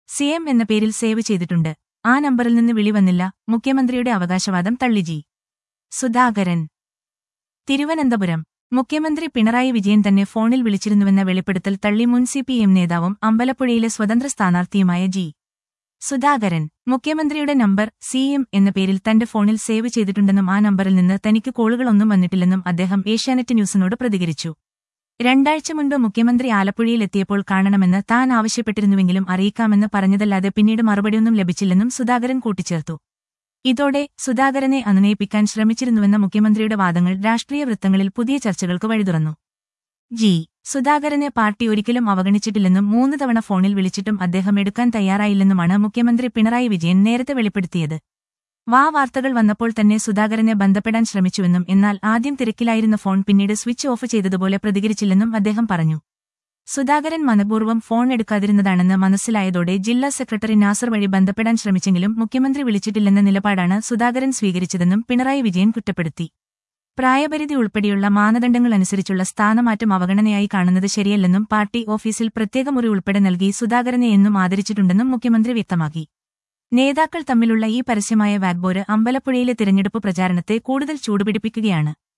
C M എന്ന പേരിൽ save ചെയ്തിട്ടുണ്ട് ആ നമ്പറിൽ നിന്ന് വിളി വന്നില്ല മുഖ്യമന്ത്രിയുടെ അവകാശവാദം തള്ളി ജി സുധാകരൻ തിരുവനന്തപുരം മുഖ്യമന്ത്രി പിണറായി വിജയൻ തന്നെ ഫോണിൽ വിളിച്ചിരുന്നുവെന്ന വെളിപ്പെടുത്തൽ തള്ളി മുൻ സി പി എം നേതാവും അമ്പലപ്പുഴയിലെ സ്വതന്ത്ര സ്ഥാനാർത്ഥിയുമായ ജി സുധാകരൻ മുഖ്യമന്ത്രിയുടെ നമ്പർ സി എം എന്ന പേരിൽ തന്റെ ഫോണിൽ സേവ് ചെയ്തിട്ടുണ്ടെന്നും ആ നമ്പറിൽ നിന്ന് തനിക്ക് കോളുകളൊന്നും വന്നിട്ടില്ലെന്നും അദ്ദേഹം ഏഷ്യാനെറ്റ് ന്യൂസിനോട് പ്രതികരിച്ചു രണ്ടാഴ്ച മുൻപ് മുഖ്യമന്ത്രി ആലപ്പുഴയിലെത്തിയപ്പോൾ കാണണമെന്ന് താൻ ആവശ്യപ്പെട്ടിരുന്നുവെങ്കിലും അറിയിക്കാമെന്ന് പറഞ്ഞതല്ലാതെ പിന്നീട് മറുപടിയൊന്നും ലഭിച്ചില്ലെന്നും സുധാകരൻ കൂട്ടിച്ചേർത്തു ഇതോടെ സുധാകരനെ അനുനയിപ്പിക്കാൻ ശ്രമിച്ചിരുന്നുവെന്ന മുഖ്യമന്ത്രിയുടെ വാദങ്ങൾ രാഷ്ട്രീയ വൃത്തങ്ങളിൽ പുതിയ ചർച്ചകൾക്ക് വഴിതുറന്നു ജി സുധാകരനെ പാർട്ടി ഒരിക്കലും അവഗണിച്ചിട്ടില്ലെന്നും മൂന്ന് തവണ ഫോണിൽ വിളിച്ചിട്ടും അദ്ദേഹം എടുക്കാൻ തയ്യാറായില്ലെന്നുമാണ് മുഖ്യമന്ത്രി പിണറായി വിജയൻ നേരത്തെ വെളിപ്പെടുത്തിയത് വാ വാർത്തകൾ വന്നപ്പോൾ തന്നെ സുധാകരനെ ബന്ധപ്പെടാൻ ശ്രമിച്ചുവെന്നും എന്നാൽ ആദ്യം തിരക്കിലായിരുന്ന ഫോൺ പിന്നീട് സ്വിച്ച് ഓഫ് ചെയ്തതുപോലെ പ്രതികരിച്ചില്ലെന്നും അദ്ദേഹം പറഞ്ഞു സുധാകരൻ മനപൂർവ്വം ഫോൺ എടുക്കാതിരുന്നതാണെന്ന് മനസ്സിലായതോടെ ജില്ലാ സെക്രട്ടറി നാസർ വഴി ബന്ധപ്പെടാൻ ശ്രമിച്ചെങ്കിലും മുഖ്യമന്ത്രി വിളിച്ചിട്ടില്ലെന്ന നിലപാടാണ് സുധാകരൻ സ്വീകരിച്ചതെന്നും പിണറായി വിജയൻ കുറ്റപ്പെടുത്തി പ്രായപരിധി ഉൾപ്പെടെയുള്ള മാനദണ്ഡങ്ങൾ അനുസരിച്ചുള്ള സ്ഥാനമാറ്റം അവഗണനയായി കാണുന്നത് ശരിയല്ലെന്നും പാർട്ടി ഓഫീസിൽ പ്രത്യേക മുറി ഉൾപ്പെടെ നൽകി സുധാകരനെ എന്നും ആദരിച്ചിട്ടുണ്ടെന്നും മുഖ്യമന്ത്രി വ്യക്തമാക്കി നേതാക്കൾ തമ്മിലുള്ള ഈ പരസ്യമായ വാഗ്ബോര് അമ്പലപ്പുഴയിലെ തിരഞ്ഞെടുപ്പ് പ്രചാരണത്തെ കൂടുതൽ ചൂടുപിടിപ്പിക്കുകയാണ്